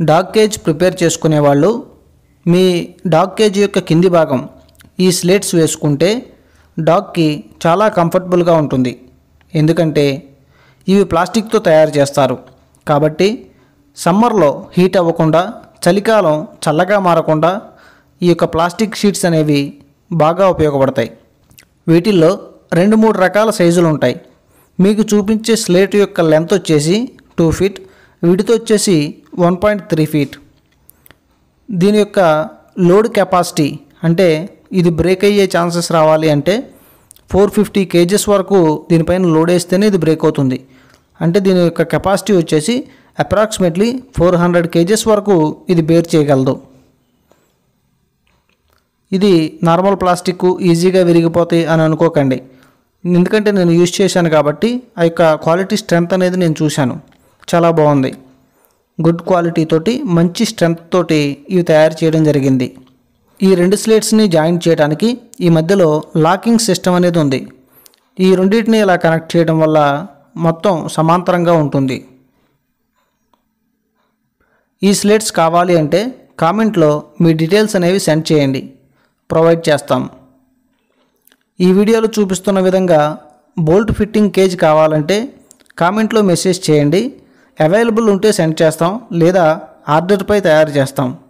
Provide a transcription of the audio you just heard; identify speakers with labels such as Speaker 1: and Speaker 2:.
Speaker 1: dog cage prepare చేసుకునే వాళ్ళు మీ dog cage యొక్క కింది భాగం ఈ స్లేట్స్ వేసుకుంటే డాగ్కి చాలా కంఫర్టబుల్గా ఉంటుంది ఎందుకంటే ఇవి ప్లాస్టిక్తో తయారు చేస్తారు కాబట్టి సమ్మర్లో హీట్ అవ్వకుండా చలికాలం చల్లగా మారకుండా ఈ యొక్క ప్లాస్టిక్ షీట్స్ అనేవి బాగా ఉపయోగపడతాయి వీటిల్లో రెండు మూడు రకాల సైజులు ఉంటాయి మీకు చూపించే స్లేట్ యొక్క లెంత్ వచ్చేసి టూ ఫీట్ విడితో వచ్చేసి వన్ పాయింట్ త్రీ ఫీట్ దీని యొక్క లోడ్ కెపాసిటీ అంటే ఇది బ్రేక్ అయ్యే ఛాన్సెస్ రావాలి అంటే ఫోర్ ఫిఫ్టీ కేజెస్ వరకు దీనిపైన లోడ్ వేస్తేనే ఇది బ్రేక్ అవుతుంది అంటే దీని యొక్క కెపాసిటీ వచ్చేసి అప్రాక్సిమేట్లీ ఫోర్ హండ్రెడ్ కేజెస్ వరకు ఇది బేర్ చేయగలదు ఇది నార్మల్ ప్లాస్టిక్ ఈజీగా విరిగిపోతాయి అని అనుకోకండి ఎందుకంటే నేను యూజ్ చేశాను కాబట్టి ఆ యొక్క క్వాలిటీ స్ట్రెంగ్త్ అనేది నేను చూశాను చాలా బాగుంది గుడ్ క్వాలిటీ తోటి మంచి స్ట్రెంగ్త్ తోటి ఇవి తయారు చేయడం జరిగింది ఈ రెండు స్లేట్స్ని జాయింట్ చేయడానికి ఈ మధ్యలో లాకింగ్ సిస్టమ్ అనేది ఉంది ఈ రెండింటిని ఇలా కనెక్ట్ చేయడం వల్ల మొత్తం సమాంతరంగా ఉంటుంది ఈ స్లేట్స్ కావాలి అంటే కామెంట్లో మీ డీటెయిల్స్ అనేవి సెండ్ చేయండి ప్రొవైడ్ చేస్తాం ఈ వీడియోలో చూపిస్తున్న విధంగా బోల్ట్ ఫిట్టింగ్ కేజ్ కావాలంటే కామెంట్లో మెసేజ్ చేయండి అవైలబుల్ ఉంటే సెండ్ చేస్తాం లేదా ఆర్డర్పై తయారు చేస్తాం